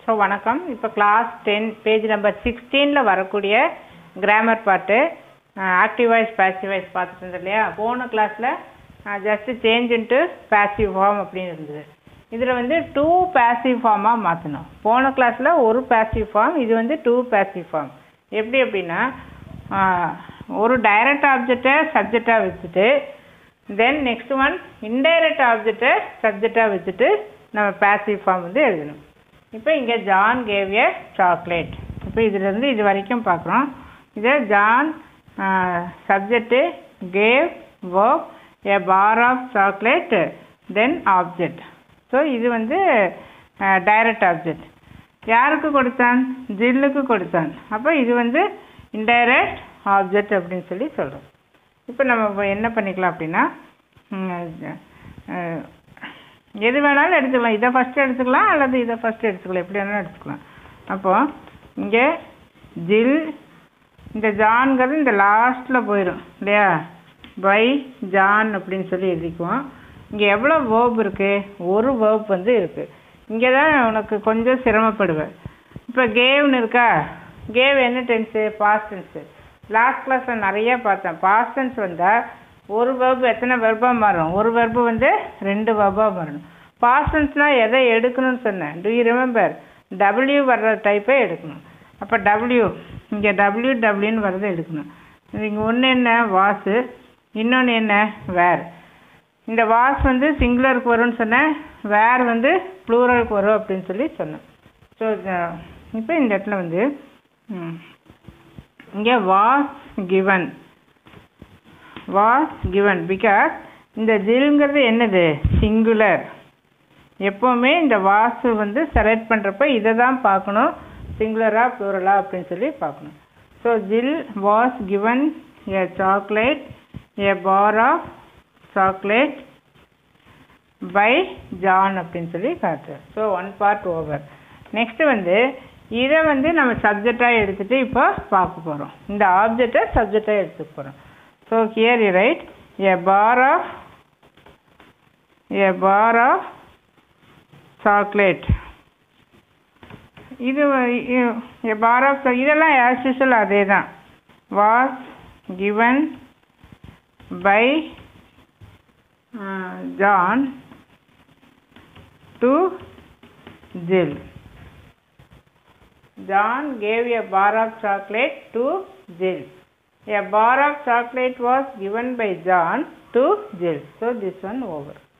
So வணக்கம் இப்போ class ten page number சிக்ஸ்டீனில் வரக்கூடிய கிராமர் பாட்டு ஆக்டிவ் வாய்ஸ் பேசிவ் வாய்ஸ் பார்த்துட்டு இருந்தோம் இல்லையா போன கிளாஸில் just change into passive form அப்படின்னு இருந்தது இதில் வந்து டூ பேசிவ் ஃபார்மாக மாற்றணும் போன கிளாஸில் ஒரு பேசிவ் ஃபார்ம் இது வந்து டூ பேசிவ் ஃபார்ம் எப்படி அப்படின்னா ஆஹ், ஒரு டைரக்ட் ஆப்ஜெக்டை சப்ஜெக்டாக வச்சுட்டு தென் நெக்ஸ்ட் ஒன் இன்டைரக்ட் ஆப்ஜெக்டை சப்ஜெக்டாக வச்சுட்டு நம்ம பேசிவ் ஃபார்ம் வந்து எழுதணும் இப்போ இங்கே ஜான் கேவ் ஏ சாக்லேட் இப்போ இதுலேருந்து இது வரைக்கும் பார்க்குறோம் இதை John subject gave verb a bar of chocolate then object so இது வந்து டைரக்ட் ஆப்ஜெக்ட் யாருக்கு கொடுத்தான் ஜில்லுக்கு கொடுத்தான் அப்போ இது வந்து இன்டைரக்ட் ஆப்ஜெக்ட் அப்படின்னு சொல்லி சொல்கிறோம் இப்போ நம்ம இப்போ என்ன பண்ணிக்கலாம் அப்படின்னா ம், அஹ், எது வேணாலும் எடுத்துக்கலாம் இதை ஃபஸ்ட்டு எடுத்துக்கலாம் அல்லது இதை ஃபஸ்ட்டு எடுத்துக்கலாம் எப்படி வேணாலும் எடுத்துக்கலாம் அப்போது இங்கே ஜில் இந்த ஜான்கிறது இந்த லாஸ்ட்டில் போயிடும் இல்லையா பை ஜான் அப்படின்னு சொல்லி எழுதிக்குவோம் இங்கே எவ்வளோ வேர்ப் இருக்குது ஒரு வேர்ப் வந்து இருக்குது இங்கே தான் உனக்கு கொஞ்சம் சிரமப்படுவேன் இப்போ கேவ்னு இருக்கா கேவ் என்ன டென்ஸு பாஸ்ட் டென்ஸு லாஸ்ட் கிளாஸில் நிறைய பார்த்தேன் பாஸ்ட் டென்ஸ் வந்தால் ஒரு வெர்பு எத்தனை வெர்பாக மாறும் ஒரு வெர்பு வந்து ரெண்டு வெர்பாக மாறணும் பாஸ்ட் டென்ஸ்னால் எதை எடுக்கணும்னு சொன்னேன் டு யூ ரிமெம்பர் டபிள்யூ வர்ற டைப்பே எடுக்கணும் அப்போ டபிள்யூ இங்கே டபிள்யூ டபிள்யூன்னு வர்றதை எடுக்கணும் இங்கே ஒன்று என்ன வாசு இன்னொன்று என்ன வேர் இந்த வாஸ் வந்து சிங்குலருக்கு வரும்னு சொன்னேன் வேர் வந்து ப்ளூரலுக்கு வரும் அப்படின்னு சொல்லி சொன்னேன் ஸோ இப்போ இந்த இடத்துல வந்து ம், இங்கே was given was given because இந்த ஜில்ங்கிறது என்னது சிங்குலர் எப்போவுமே இந்த வாசு வந்து செலக்ட் பண்ணுறப்ப இதை தான் பார்க்கணும் சிங்குலரா ப்ளூரலா அப்படின்னு சொல்லி பார்க்கணும் so Jill was given a chocolate a bar of chocolate by John அப்படின்னு சொல்லி காட்டு so one part over next வந்து இதை வந்து நம்ம சப்ஜெக்டாக எடுத்துகிட்டு இப்போ பார்க்க போகிறோம் இந்த ஆப்ஜெக்டை சப்ஜெக்டாக எடுத்துக்க போகிறோம் so here you write a bar of a bar of chocolate இது ஏ பார் ஆஃப் இதெல்லாம் ஆஸ் யூஷுவல் அதே தான் was given by John to Jill. John gave a bar of chocolate to Jill. A bar of chocolate was given by John to Jill. So this one over.